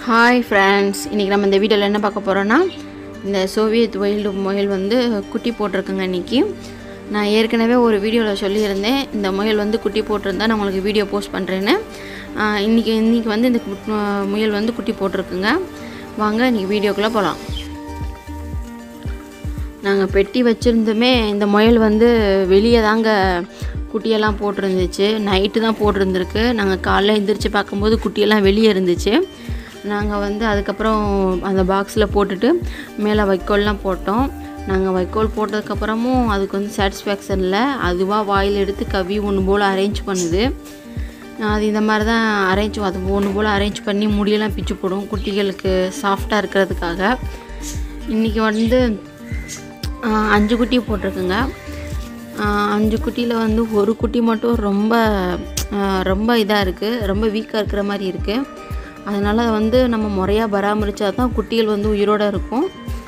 hi friends இன்றைக்கி நம்ம இந்த வீடியோவில் என்ன பார்க்க போகிறோன்னா இந்த சோவியத் வைல்டு முயல் வந்து குட்டி போட்டிருக்குங்க இன்றைக்கி நான் ஏற்கனவே ஒரு வீடியோவில் சொல்லியிருந்தேன் இந்த முயல் வந்து குட்டி போட்டிருந்தா நான் உங்களுக்கு வீடியோ போஸ்ட் பண்ணுறேன்னு இன்றைக்கி இன்றைக்கி வந்து இந்த குட்- ஆஹ் முயல் வந்து குட்டி போட்டிருக்குங்க வாங்க இன்றைக்கி வீடியோக்குள்ளே போகலாம் நாங்கள் பெட்டி வச்சுருந்துமே இந்த முயல் வந்து வெளியே தாங்க குட்டியெல்லாம் போட்டிருந்துச்சு நைட்டு தான் போட்டிருந்துருக்கு நாங்கள் காலைல எந்திரிச்சு பார்க்கும்போது குட்டியெல்லாம் வெளியே இருந்துச்சு நாங்கள் வந்து அதுக்கப்புறம் அந்த பாக்ஸில் போட்டுட்டு மேலே வைக்கோல்லாம் போட்டோம் நாங்கள் வைக்கோல் போட்டதுக்கப்புறமும் அதுக்கு வந்து சாட்டிஸ்ஃபேக்ஷன் இல்லை அதுவாக வாயில் எடுத்து கவி ஒன்று போல் அரேஞ்ச் பண்ணுது அது இந்த மாதிரி தான் அரேஞ்ச் அது ஒன்று போல் அரேஞ்ச் பண்ணி முடியெல்லாம் பிச்சு போடும் குட்டிகளுக்கு சாஃப்டாக இருக்கிறதுக்காக இன்றைக்கி வந்து ஆஹ் அஞ்சு குட்டி போட்டிருக்குங்க ஆஹ் அஞ்சு குட்டியில் வந்து ஒரு குட்டி மட்டும் ரொம்ப ஆஹ் ரொம்ப இதாக இருக்குது ரொம்ப வீக்காக இருக்கிற மாதிரி இருக்குது அதனால் அதை வந்து நம்ம முறையாக பராமரித்தா தான் குட்டிகள் வந்து உயிரோடு இருக்கும்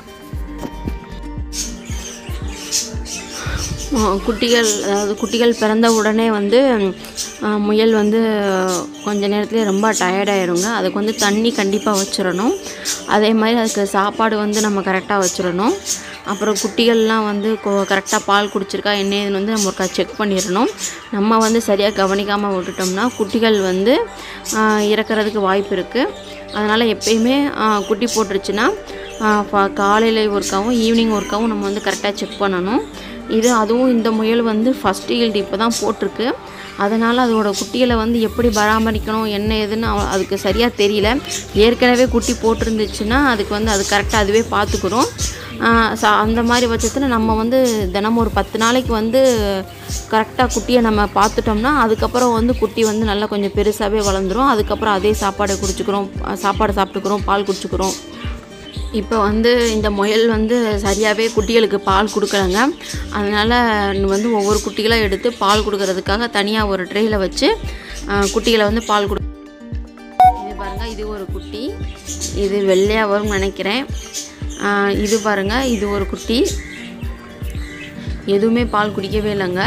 ஆஹ் குட்டிகள் அதாவது குட்டிகள் பிறந்த உடனே வந்து ஆஹ் முயல் வந்து கொஞ்ச நேரத்துலேயே ரொம்ப டயர்டாயிருங்க அதுக்கு வந்து தண்ணி கண்டிப்பாக வச்சிடணும் அதே மாதிரி அதுக்கு சாப்பாடு வந்து நம்ம கரெக்டாக வச்சிடணும் அப்புறம் குட்டிகள்லாம் வந்து கரெக்டாக பால் குடிச்சிருக்கா என்ன ஏதுன்னு வந்து நம்ம ஒருக்கா செக் பண்ணிடணும் நம்ம வந்து சரியாக கவனிக்காமல் விட்டுட்டோம்னா குட்டிகள் வந்து ஆஹ் இறக்கறதுக்கு வாய்ப்பு இருக்குது அதனால் எப்பயுமே ஆஹ் குட்டி போட்டுருச்சுன்னா காலையில் ஒர்க்காகவும் ஈவினிங் ஒர்க்காகவும் நம்ம வந்து கரெக்டாக செக் பண்ணணும் இது அதுவும் இந்த முயல் வந்து ஃபஸ்ட் ஈல்டு இப்போ தான் போட்டிருக்கு அதனால் அதோட குட்டிகளை வந்து எப்படி பராமரிக்கணும் என்ன ஏதுன்னு அவ- அதுக்கு சரியாக தெரியல ஏற்கனவே குட்டி போட்டிருந்துச்சுன்னா அதுக்கு வந்து அது கரெக்டாக அதுவே பார்த்துக்கிறோம் ஆஹ் ச- அந்த மாதிரி பட்சத்தில் நம்ம வந்து தினமும் ஒரு பத்து நாளைக்கு வந்து கரெக்டாக குட்டியை நம்ம பார்த்துட்டோம்னா அதுக்கப்புறம் வந்து குட்டி வந்து நல்லா கொஞ்சம் பெருசாகவே வளர்ந்துரும் அதுக்கப்புறம் அதே சாப்பாடை குடிச்சுக்கிறோம் சாப்பாடு சாப்பிட்டுக்கிறோம் பால் குடிச்சுக்கிறோம் இப்போ வந்து இந்த முயல் வந்து சரியாகவே குட்டிகளுக்கு பால் கொடுக்கலங்க அதனால் வந்து ஒவ்வொரு குட்டிகளாக எடுத்து பால் கொடுக்கறதுக்காக தனியாக ஒரு ட்ரேயில் வச்சு ஆஹ், குட்டிகளை வந்து பால் கொடு இது பாருங்கள் இது ஒரு குட்டி இது வெள்ளையாக வரும்னு நினைக்கிறேன் ஆஹ், இது பாருங்கள் இது ஒரு குட்டி எதுவுமே பால் குடிக்கவே இல்லைங்க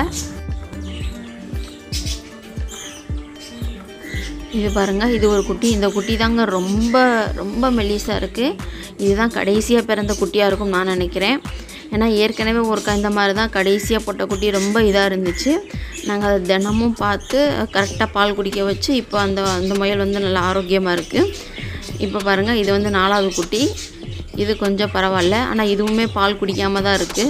இது பாருங்க இது ஒரு குட்டி இந்த குட்டி தாங்க ரொம்ப ரொம்ப மெல்லிஸாக இருக்குது இதுதான் கடைசியாக பிறந்த குட்டியாக இருக்கும் நான் நினைக்கிறேன் ஏன்னா ஏற்கனவே ஒரு க- இந்த மாதிரி தான் கடைசியாக போட்ட குட்டி ரொம்ப இதாக இருந்துச்சு நாங்கள் அதை தினமும் பார்த்து கரெக்டாக பால் குடிக்க வச்சு இப்போ அந்த அந்த முயல் வந்து நல்லா ஆரோக்கியமாக இருக்குது இப்போ பாருங்கள் இது வந்து நாலாவது குட்டி இது கொஞ்சம் பரவாயில்ல ஆனால் இதுவுமே பால் குடிக்காமல் தான் இருக்குது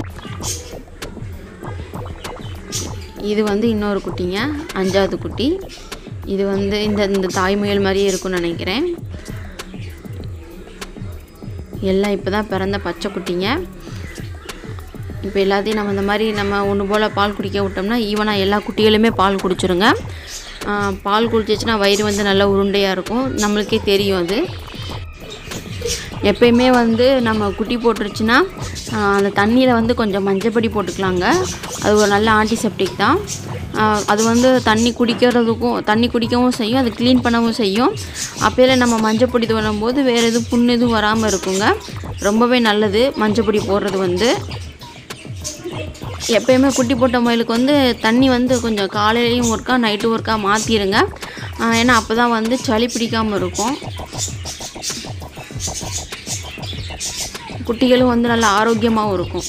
இது வந்து இன்னொரு குட்டிங்க அஞ்சாவது குட்டி இது வந்து இந்த இந்த தாய் முயல் மாதிரியே இருக்கும்னு நினைக்கிறேன் எல்லாம் இப்போ தான் பிறந்த பச்சை குட்டிங்க இப்போ எல்லாத்தையும் நம்ம இந்த மாதிரி நம்ம ஒன்று போல் பால் குடிக்க விட்டோம்னா ஈவனாக எல்லா குட்டிகளுமே பால் குடிச்சிருங்க ஆஹ் பால் குடிச்சிச்சுன்னா வயிறு வந்து நல்லா உருண்டையாக இருக்கும் நம்மளுக்கே தெரியும் அது எப்பயுமே வந்து நம்ம குட்டி போட்டுருச்சுன்னா ஆஹ் அந்த தண்ணியில் வந்து கொஞ்சம் மஞ்சப்பொடி போட்டுக்கலாங்க அது ஒரு நல்ல ஆன்டிசெப்டிக் தான் ஆஹ் அது வந்து தண்ணி குடிக்கிறதுக்கும் தண்ணி குடிக்கவும் செய்யும் அது க்ளீன் பண்ணவும் செய்யும் அப்போயில நம்ம மஞ்சப்பொடி போது வேறு எதுவும் புண்ணு எதுவும் வராமல் இருக்குங்க ரொம்பவே நல்லது மஞ்சப்பொடி போடுறது வந்து எப்பயுமே குட்டி போட்ட முயலுக்கு வந்து தண்ணி வந்து கொஞ்சம் காலையிலையும் ஒர்க்கா நைட்டு ஒர்க்கா மாற்றிடுங்க ஏன்னா அப்போ தான் வந்து சளி பிடிக்காமல் இருக்கும் குட்டிகளும் வந்து நல்ல ஆரோக்கியமாகவும் இருக்கும்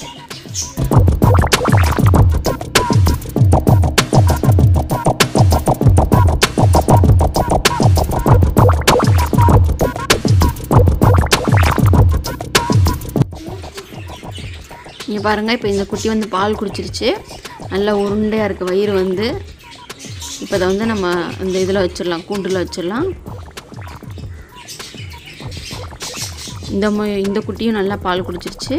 இங்கே பாருங்கள் இப்போ இந்த குட்டி வந்து பால் குடிச்சிருச்சு நல்லா உருண்டையாக இருக்குது வயிறு வந்து இப்போ அதை வந்து நம்ம இந்த இதில் வச்சிடலாம் கூண்டில் வச்சிடலாம் இந்த மு இந்த குட்டியும் நல்லா பால் குடிச்சிருச்சு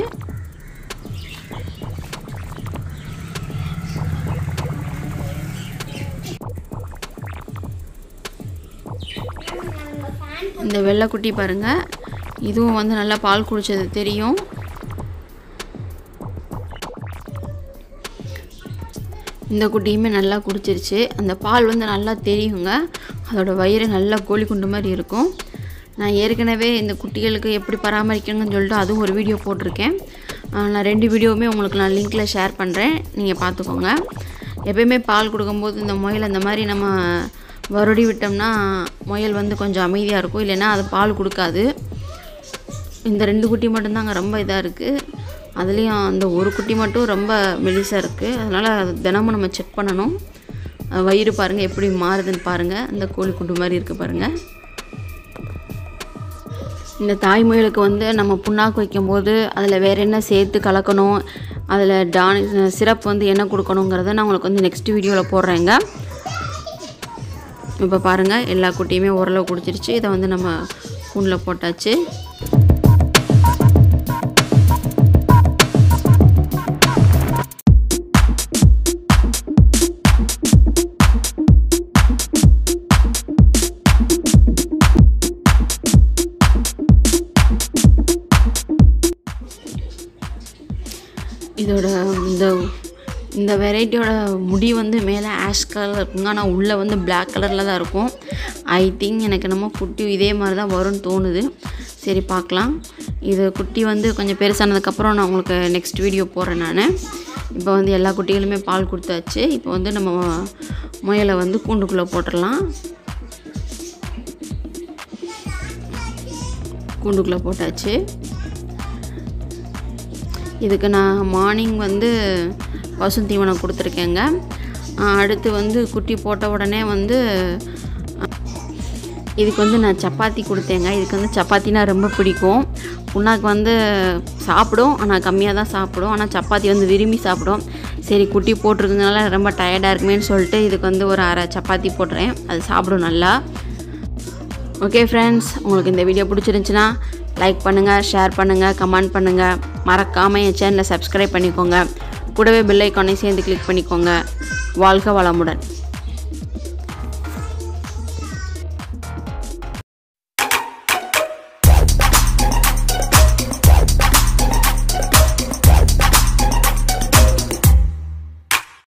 இந்த வெள்ளைக்குட்டி பாருங்க இதுவும் வந்து நல்லா பால் குடிச்சது தெரியும் இந்த குட்டியுமே நல்லா குடிச்சிருச்சு அந்த பால் வந்து நல்லா தெரியுங்க அதோட வயிறு நல்லா கோழி குண்டு மாதிரி இருக்கும் நான் ஏற்கனவே இந்த குட்டிகளுக்கு எப்படி பராமரிக்கணும்னு சொல்லிட்டு அதுவும் ஒரு வீடியோ போட்டிருக்கேன் ஆஹ் நான் ரெண்டு வீடியோவுமே உங்களுக்கு நான் லிங்க்கில் ஷேர் பண்ணுறேன் நீங்கள் பார்த்துக்கோங்க எப்பயுமே பால் கொடுக்கும்போது இந்த முயல் அந்த மாதிரி நம்ம வருடி விட்டோம்னா முயல் வந்து கொஞ்சம் அமைதியாக இருக்கும் இல்லைன்னா அது பால் கொடுக்காது இந்த ரெண்டு குட்டி மட்டும்தாங்க ரொம்ப இதாக இருக்குது அதுலேயும் அந்த ஒரு குட்டி மட்டும் ரொம்ப மெலிசாக இருக்குது அதனால் அது தினமும் நம்ம செக் பண்ணணும் அஹ் வயிறு பாருங்கள் எப்படி மாறுதுன்னு பாருங்கள் இந்த கோழி குண்டு மாதிரி இருக்குது பாருங்கள் இந்த தாய் முயலுக்கு வந்து நம்ம புண்ணாக்கு வைக்கும்போது அதில் வேறு என்ன சேர்த்து கலக்கணும் அதில் டானி சிரப் வந்து என்ன கொடுக்கணுங்கிறத நான் உங்களுக்கு வந்து நெக்ஸ்ட் வீடியோவில் போடுறேங்க இப்போ பாருங்கள் எல்லா குட்டியுமே ஓரளவு குடிச்சிருச்சு இதை வந்து நம்ம கூண்டில் போட்டாச்சு இதோட இந்த இந்த வெரைட்டியோட முடி வந்து மேலே ஆஷ் கலர் இருக்குங்க ஆனால் உள்ளே வந்து Black கலரில் தான் இருக்கும் ஐ திங்க் எனக்கு என்னமோ குட்டி இதே மாதிரி தான் வரும்னு தோணுது சரி பார்க்கலாம் இது குட்டி வந்து கொஞ்சம் பெருசானதுக்கப்புறம் நான் உங்களுக்கு நெக்ஸ்ட் வீடியோ போடுறேன் நான் இப்போ வந்து எல்லா குட்டிகளுமே பால் கொடுத்தாச்சு இப்போ வந்து நம்ம முயலை வந்து கூண்டுக்குள்ளே போட்டுடலாம் கூண்டுக்குள்ளே போட்டாச்சு இதுக்கு நான் மார்னிங் வந்து பசுந்தீவனம் கொடுத்துருக்கேங்க ஆஹ் அடுத்து வந்து குட்டி போட்ட உடனே வந்து அஹ், இதுக்கு வந்து நான் சப்பாத்தி கொடுத்தேங்க இதுக்கு வந்து சப்பாத்தினா ரொம்ப பிடிக்கும் புண்ணாக்கு வந்து சாப்பிடும் ஆனால் கம்மியாக தான் சாப்பிடும் ஆனால் சப்பாத்தி வந்து விரும்பி சாப்பிடும் சரி குட்டி போட்டிருக்கனால ரொம்ப டயர்டாக இருக்குமேன்னு சொல்லிட்டு இதுக்கு வந்து ஒரு அரை சப்பாத்தி போட்டுறேன் அது சாப்பிடும் நல்லா ஓகே ஃப்ரெண்ட்ஸ் உங்களுக்கு இந்த வீடியோ பிடிச்சிருந்துச்சுன்னா லைக் பண்ணுங்கள் ஷேர் பண்ணுங்கள் கமெண்ட் பண்ணுங்கள் மறக்காமல் என் சேனலை சப்ஸ்கிரைப் பண்ணிக்கோங்க கூடவே பெல் ஐக்கானையும் சேர்ந்து கிளிக் பண்ணிக்கோங்க வாழ்க வளமுடன்